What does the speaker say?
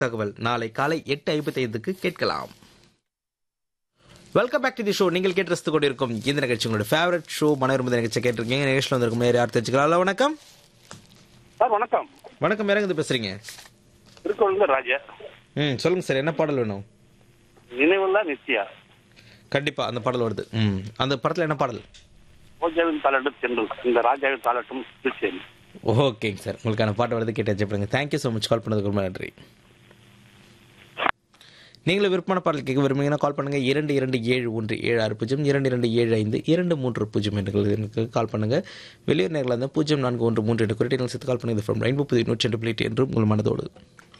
தகவல் நாளை காலை எட்டு ஐம்பத்தி ஐந்துக்கு கேட்கலாம் welcome back to the show நீங்கள் கேட்டு ரசித்துக் கொண்டிருக்கும் இந்த நிகழ்ச்சி உங்களோட ஃபேவரட் ஷோ மனோரம நிகழ்ச்சி கேட்டிருக்கீங்க நிகழ்ச்சியில் வந்திருக்கும் நேரம் யார் தெரிஞ்சுக்கலாம் வணக்கம் சார் வணக்கம் வணக்கம் இறங்குது பேசுறீங்க திருக்கோவில ராஜா ம் சொல்லுங்க சார் என்ன பாடல் வேணும் நினைவுள்ள நித்யா கண்டிப்பா அந்த பாடல் வருது ம் அந்த படத்துல என்ன பாடல் ஓஜாவின் தாளட்டும் சென்று இந்த ராஜாவின் தாளட்டும் திருச்சேரி ஓகேங்க சார் உங்களுக்கான பாட்டு வரது கேட்டு வச்சுப்படுங்க தேங்க்யூ ஸோ மச் கால் பண்ணதுக்கு ரொம்ப நன்றி நீங்களும் விருப்பமான பாடல் கேட்க விரும்புங்கன்னா கால் பண்ணுங்க இரண்டு இரண்டு ஏழு ஒன்று ஏழு ஆறு பூஜ்ஜியம் இரண்டு இரண்டு ஏழு ஐந்து இரண்டு மூன்று பூஜ்ஜியம் என்ற எனக்கு கால் பண்ணுங்க வெளியூர் நேரில் இருந்தால் பூஜ்ஜியம் நான்கு ஒன்று மூன்று எட்டு குறிட்டு சேர்த்து கால் பண்ணுங்க ஃப்ரம் ரெயின்போ புதிய நூற்றி ரெண்டு பிளேட் என்றும் உங்கள் மனதோடு